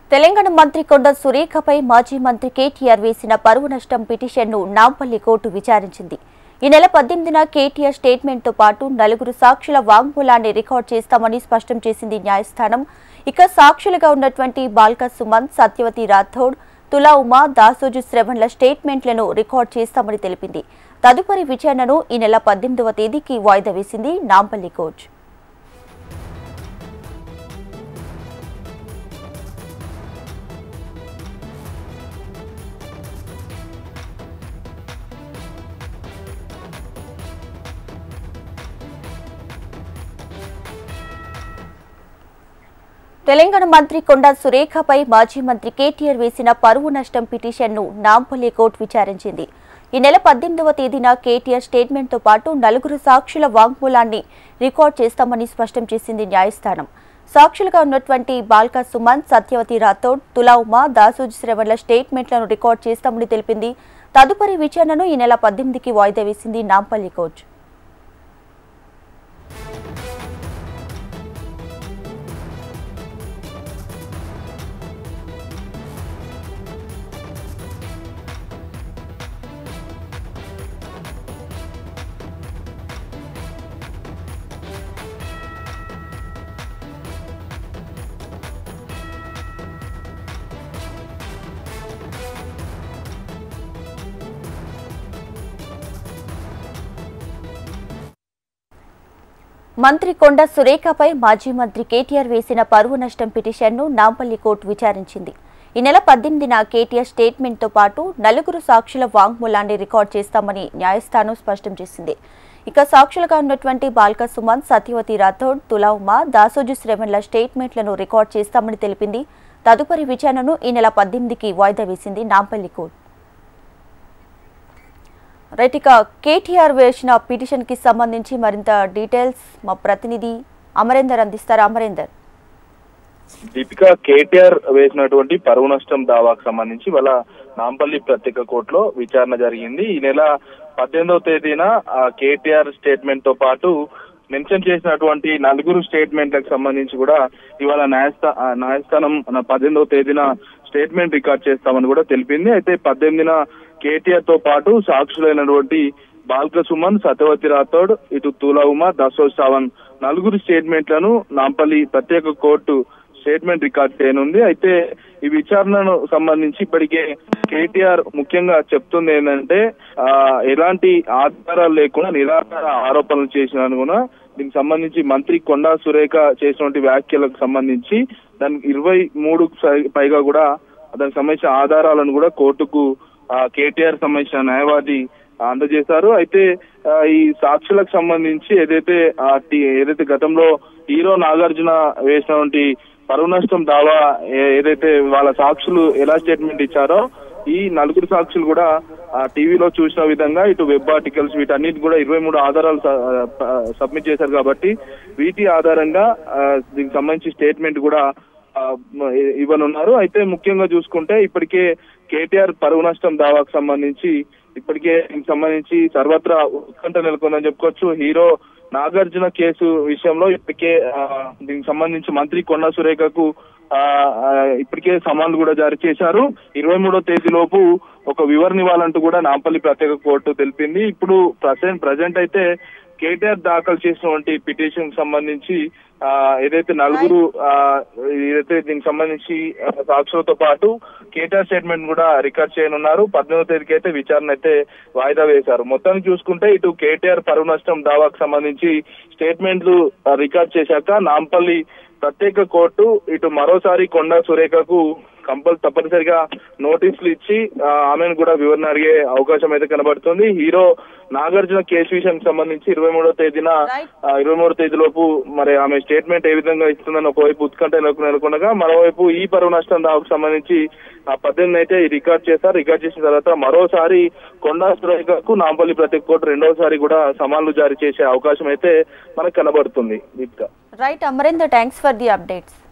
తెలంగాణ మంత్రి కొండ సురేఖపై మాజీ మంత్రి కేటీఆర్ వేసిన పరువు నష్టం పిటిషన్ను నాంపల్లి కోర్టు విచారించింది ఈ నెల పద్దెనిమిదిన కేటీఆర్ స్టేట్మెంట్తో పాటు నలుగురు సాక్షుల వాంగ్మూలాన్ని రికార్డ్ చేస్తామని స్పష్టం చేసింది న్యాయస్థానం ఇక సాక్షులుగా ఉన్నటువంటి బాల్క సుమన్ సత్యవతి రాథోడ్ తులా ఉమా దాసోజు శ్రవణ్ల స్టేట్మెంట్లను రికార్డ్ చేస్తామని తెలిపింది తదుపరి విచారణను ఈ నెల పద్దెనిమిదవ తేదీకి వాయిదా వేసింది నాంపల్లి కోర్టు తెలంగాణ మంత్రి కొండా సురేఖపై మాజీ మంత్రి కేటీఆర్ వేసిన పరువు నష్టం పిటిషన్ను నాంపల్లి కోర్టు విచారించింది ఈ నెల పద్దెనిమిదవ తేదీన కేటీఆర్ స్టేట్మెంట్తో పాటు నలుగురు సాక్షుల వాంగ్మూలాన్ని రికార్డ్ చేస్తామని స్పష్టం చేసింది న్యాయస్థానం సాక్షులుగా ఉన్నటువంటి బాల్కా సుమన్ సత్యవతి రాథోడ్ తులా ఉమా దాసోజు శ్రవణ్ల స్టేట్మెంట్లను రికార్డ్ చేస్తామని తెలిపింది తదుపరి విచారణను ఈ నెల పద్దెనిమిదికి వాయిదా వేసింది నాంపల్లి కోర్టు మంత్రి కొండ సురేఖపై మాజీ మంత్రి కేటీఆర్ వేసిన పరువు నష్టం పిటిషన్ను నాంపల్లి కోర్టు విచారించింది ఈ నెల పద్దెనిమిదిన కేటీఆర్ స్టేట్మెంట్తో పాటు నలుగురు సాక్షుల వాంగ్మూలాన్ని రికార్డ్ చేస్తామని న్యాయస్థానం స్పష్టం చేసింది ఇక సాక్షులుగా ఉన్నటువంటి బాల్క సుమన్ సత్యవతి రాథోడ్ తులా ఉమా దాసోజు శ్రవణ్ల స్టేట్మెంట్లను రికార్డ్ చేస్తామని తెలిపింది తదుపరి విచారణను ఈ నెల పద్దెనిమిదికి వాయిదా వేసింది నాంపల్లి కోర్టు రైట్ ఇక కేటీఆర్ వేసిన పిటిషన్ కి సంబంధించి మరింత డీటెయిల్స్ మా ప్రతినిధి అమరేందర్ అందిస్తారు అమరేందర్ దీపిక కేటీఆర్ వేసినటువంటి పరువు నష్టం దావాకు సంబంధించి వాళ్ళ నాంపల్లి ప్రత్యేక కోర్టులో విచారణ జరిగింది ఈ నెల పద్దెనిమిదవ తేదీన ఆ కేటీఆర్ స్టేట్మెంట్ తో పాటు మెన్షన్ చేసినటువంటి నలుగురు స్టేట్మెంట్లకు సంబంధించి కూడా ఇవాళ న్యాయస్థా ఆ న్యాయస్థానం మన పద్దెనిమిదవ తేదీన స్టేట్మెంట్ రికార్డ్ చేస్తామని కూడా తెలిపింది అయితే పద్దెనిమిదిన కేటీఆర్ తో పాటు సాక్షులైనటువంటి బాల్క సుమన్ సత్యవతి రాథోడ్ ఇటు తులా ఉమా దసోజ్ సావన్ నలుగురు స్టేట్మెంట్లను నాంపల్లి ప్రత్యేక కోర్టు స్టేట్మెంట్ రికార్డ్ చేయనుంది అయితే ఈ విచారణను సంబంధించి ఇప్పటికే కేటీఆర్ ముఖ్యంగా చెప్తుంది ఏంటంటే ఆ, ఎలాంటి ఆధారాలు లేకుండా నిరాధార ఆరోపణలు చేసినా కూడా దీనికి సంబంధించి మంత్రి కొండా సురేఖ చేసినటువంటి వ్యాఖ్యలకు సంబంధించి దానికి ఇరవై మూడు పైగా కూడా దానికి సంబంధించిన ఆధారాలను కూడా కోర్టుకు ఆ, కేటీఆర్ సంబంధించిన న్యాయవాది అందజేశారు అయితే ఆ, ఈ సాక్షులకు సంబంధించి ఏదైతే ఆ, టి- ఏదైతే గతంలో హీరో నాగార్జున వేసినటువంటి పరువు నష్టం దావా ఏ- ఏదైతే వాళ్ళ సాక్షులు ఎలా స్టేట్మెంట్ ఇచ్చారో ఈ నలుగురు సాక్షులు కూడా ఆ టీవీలో చూసిన విధంగా ఇటు వెబ్ ఆర్టికల్స్ వీటన్నిటి కూడా ఇరవై మూడు ఆధారాలు స- ఆ, సబ్మిట్ చేశారు కాబట్టి వీటి ఆధారంగా ఆ, దీనికి సంబంధించి స్టేట్మెంట్ కూడా ఆ, మ- ఇ- ఇవ్వనున్నారు అయితే ముఖ్యంగా చూసుకుంటే ఇప్పటికే కేటీఆర్ పరువు నష్టం దావాకు సంబంధించి ఇప్పటికే దీనికి సంబంధించి సర్వత్రా ఉత్కంఠ నెలకొందని చెప్పుకోవచ్చు హీరో నాగార్జున కేసు విషయంలో ఇప్పటికే ఆ, దీనికి సంబంధించి మంత్రి కొండా సురేఖకు ఆ, ఆ, ఇప్పటికే సమాన్లు కూడా జారీ చేశారు ఇరవై మూడో తేదీ లోపు ఒక వివరణ ఇవ్వాలంటూ కూడా నాంపల్లి ప్రత్యేక కోర్టు తెలిపింది ఇప్పుడు ప్రజెంట్ ప్రజెంట్ అయితే కేటీఆర్ దాఖలు చేసినటువంటి పిటిషన్ సంబంధించి ఆ, ఏదైతే నలుగురు ఆ, ఏదైతే దీనికి సంబంధించి ఆ, సాక్షులతో పాటు కేటీఆర్ స్టేట్మెంట్ కూడా రికార్డ్ చేయనున్నారు పద్దెనిమిదో తేదీకి అయితే విచారణ అయితే వాయిదా వేశారు మొత్తానికి చూసుకుంటే ఇటు కేటీఆర్ పరువు నష్టం దావాకు సంబంధించి స్టేట్మెంట్లు ఆ, రికార్డ్ చేశాక నాంపల్లి ప్రత్యేక కోర్టు ఇటు మరోసారి కొండా సురేఖకు కంపల్ తప్పనిసరిగా నోటీసులు ఇచ్చి ఆ, ఆమెను కూడా వివరణ అడిగే అవకాశం అయితే కనబడుతుంది హీరో నాగార్జున కేసు విషయానికి సంబంధించి ఇరవై మూడో తేదీన Right. ఇరవై మూడో తేదీలోపు మరి ఆమె స్టేట్మెంట్ ఏ విధంగా ఇస్తుందని ఒకవైపు ఉత్కంఠ నెలకు నెలకొనగా మరోవైపు ఈ పరువు నష్టం దావాకు సంబంధించి ఆ పద్దెనిమిది అయితే రికార్డ్ చేశారు రికార్డ్ చేసిన తర్వాత మరోసారి కొండా సురేఖకు నాంపల్లి ప్రత్యేక కోర్టు రెండోసారి కూడా సమాన్లు జారీ చేసే అవకాశం అయితే మనకు కనబడుతుంది Deepika right Amarender thanks for the updates